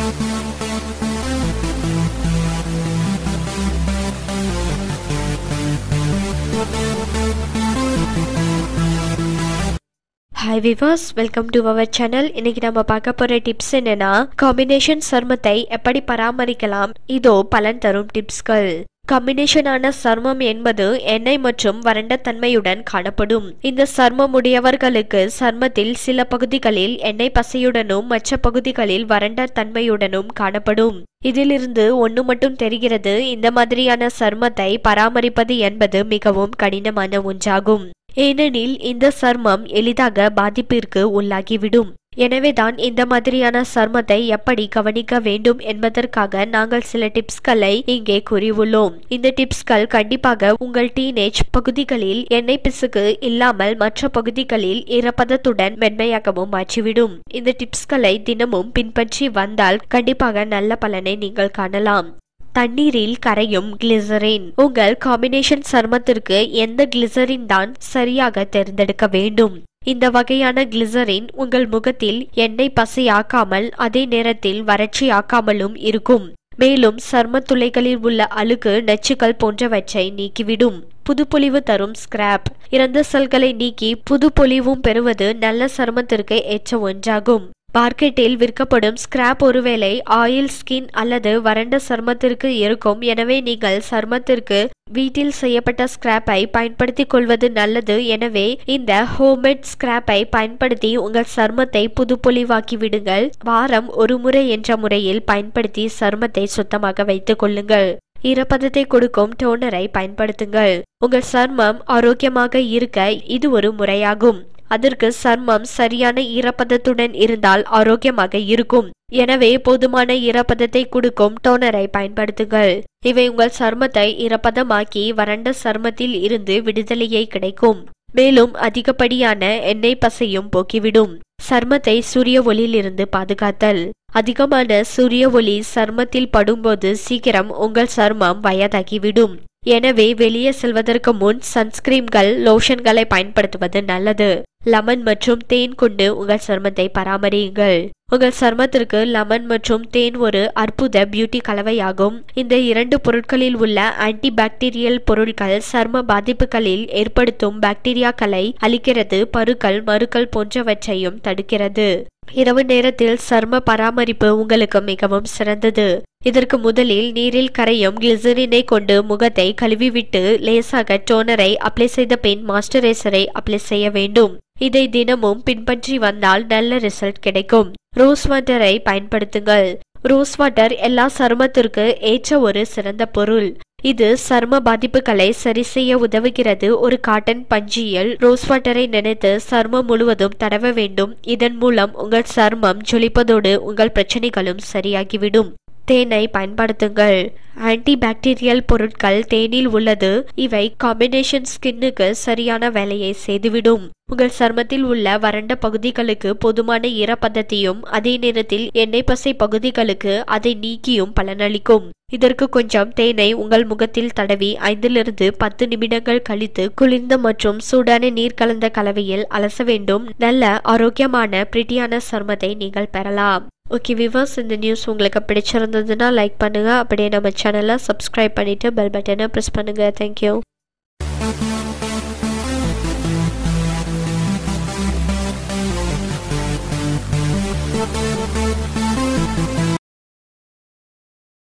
hi viewers welcome to our channel இன்னைக்கு நம்ம பார்க்க போற டிப்ஸ் என்னன்னா காம்பினேஷன் சருமத்தை எப்படி பராமரிக்கலாம் இதோ பலன் தரும் டிப்ஸ்கள் காம்பினேஷனான சர்மம் என்பது எண்ணெய் மற்றும் வறண்ட தன்மையுடன் காணப்படும் இந்த சர்மம் உடையவர்களுக்கு சர்மத்தில் சில பகுதிகளில் எண்ணெய் பசையுடனும் மற்ற பகுதிகளில் வறண்ட தன்மையுடனும் காணப்படும் இதிலிருந்து ஒன்று மட்டும் தெரிகிறது இந்த மாதிரியான சர்மத்தை பராமரிப்பது என்பது மிகவும் கடினமான ஒன்றாகும் ஏனெனில் இந்த சர்மம் எளிதாக பாதிப்பிற்கு உள்ளாகிவிடும் எனவேதான் இந்த மாதிரியான சர்மத்தை எப்படி கவனிக்க வேண்டும் என்பதற்காக நாங்கள் சில டிப்ஸ்களை இங்கே கூறியுள்ளோம் இந்த டிப்ஸ்கள் கண்டிப்பாக உங்கள் டீனேஜ் பகுதிகளில் எண்ணெய் பிசுக்கு இல்லாமல் மற்ற பகுதிகளில் ஈரப்பதத்துடன் மென்மையாகவும் மாற்றிவிடும் இந்த டிப்ஸ்களை தினமும் பின்பற்றி வந்தால் கண்டிப்பாக நல்ல பலனை நீங்கள் காணலாம் தண்ணீரில் கரையும் கிளிசரின் உங்கள் காம்பினேஷன் சருமத்திற்கு எந்த கிளிசரின் தான் சரியாக தேர்ந்தெடுக்க வேண்டும் இந்த வகையான கிளிசரின் உங்கள் முகத்தில் எண்ணெய் பசையாக்காமல் அதே நேரத்தில் வறட்சி ஆக்காமலும் இருக்கும் மேலும் சர்ம துளைகளில் உள்ள அழுக்கு நச்சுக்கள் போன்றவற்றை நீக்கிவிடும் புதுப்பொலிவு தரும் ஸ்கிராப் இறந்த செல்களை நீக்கி புது பொலிவும் பெறுவது நல்ல சருமத்திற்கு ஏற்ற ஒன்றாகும் மார்க்கெட்டில் விற்கப்படும் ஸ்கிராப் ஒருவேளை ஆயில் ஸ்கின் அல்லது வறண்ட சருமத்திற்கு இருக்கும் எனவே நீங்கள் சருமத்திற்கு வீட்டில் செய்யப்பட்ட ஸ்கிராப்பை பயன்படுத்திக் கொள்வது நல்லது எனவே இந்த ஹோம்மேட் ஸ்கிராப்பை பயன்படுத்தி உங்கள் சருமத்தை புதுப்பொலிவாக்கி விடுங்கள் வாரம் ஒரு முறை என்ற முறையில் பயன்படுத்தி சருமத்தை சுத்தமாக வைத்துக் கொள்ளுங்கள் ஈரப்பதத்தை கொடுக்கும் டோனரை பயன்படுத்துங்கள் உங்கள் சர்மம் ஆரோக்கியமாக இருக்க இது ஒரு முறையாகும் அதற்கு சர்மம் சரியான ஈரப்பதத்துடன் இருந்தால் ஆரோக்கியமாக இருக்கும் எனவே போதுமான ஈரப்பதத்தை கொடுக்கும் டோனரை பயன்படுத்துங்கள் இவை உங்கள் சர்மத்தை ஈரப்பதமாக்கி வறண்ட சர்மத்தில் இருந்து விடுதலையை கிடைக்கும் மேலும் அதிகப்படியான எண்ணெய் பசையும் போக்கிவிடும் சர்மத்தை சூரிய ஒளியிலிருந்து பாதுகாத்தல் அதிகமான சூரிய ஒளி சர்மத்தில் படும்போது சீக்கிரம் உங்கள் சர்மம் வயதாகிவிடும் எனவே வெளியே செல்வதற்கு முன் சன்ஸ்கிரீம்கள் லோஷன்களை பயன்படுத்துவது நல்லது லெமன் மற்றும் தேன் கொண்டு உங்கள் சருமத்தை பராமரியுங்கள் உங்கள் சருமத்திற்கு லெமன் மற்றும் தேன் ஒரு அற்புத பியூட்டி கலவையாகும் இந்த இரண்டு பொருட்களில் உள்ள ஆன்டி பாக்டீரியல் பொருட்கள் சர்ம பாதிப்புகளில் ஏற்படுத்தும் பாக்டீரியாக்களை அழிக்கிறது பருக்கள் மறுக்கள் போன்றவற்றையும் தடுக்கிறது இரவு நேரத்தில் சர்ம பராமரிப்பு உங்களுக்கு மிகவும் சிறந்தது இதற்கு முதலில் நீரில் கரையும் கிளிசரினை கொண்டு முகத்தை கழுவிவிட்டு லேசாக டோனரை அப்ளை செய்த பின் மாய்ஸ்சரைசரை அப்ளை செய்ய வேண்டும் இதை தினமும் பின்பற்றி வந்தால் நல்ல ரிசல்ட் கிடைக்கும் ரோஸ் வாட்டரை பயன்படுத்துங்கள் ரோஸ் வாட்டர் எல்லா சருமத்திற்கு ஏற்ற ஒரு சிறந்த பொருள் இது சர்ம பாதிப்புகளை சரி செய்ய உதவுகிறது ஒரு காட்டன் பஞ்சியில் ரோஸ் வாட்டரை நினைத்து சர்மம் முழுவதும் தடவ வேண்டும் இதன் மூலம் உங்கள் சர்மம் ஜொலிப்பதோடு உங்கள் பிரச்சனைகளும் சரியாகிவிடும் தேனை பயன்படுத்துங்கள் ஆன்டி பாக்டீரியல் பொருட்கள் தேனில் உள்ளது இவை காம்பினேஷன் ஸ்கின்னுக்கு சரியான வேலையை செய்துவிடும் உங்கள் சருமத்தில் உள்ள வறண்ட பகுதிகளுக்கு போதுமான ஈரப்பதத்தையும் அதே நேரத்தில் எண்ணெய் பசை பகுதிகளுக்கு அதை நீக்கியும் பலனளிக்கும் இதற்கு கொஞ்சம் தேனை உங்கள் முகத்தில் தடவி ஐந்திலிருந்து பத்து நிமிடங்கள் கழித்து குளிர்ந்த மற்றும் சூடான நீர் கலந்த கலவையில் அலச வேண்டும் நல்ல ஆரோக்கியமான பிரிட்டியான சருமத்தை நீங்கள் பெறலாம் ஓகே விவர்ஸ் இந்த நியூஸ் உங்களுக்கு பிடிச்சிருந்ததுன்னா லைக் பண்ணுங்க அப்படியே நம்ம சேனலை சப்ஸ்கிரைப் பண்ணிட்டு பெல் பட்டனை ப்ரெஸ் பண்ணுங்க தேங்க்யூ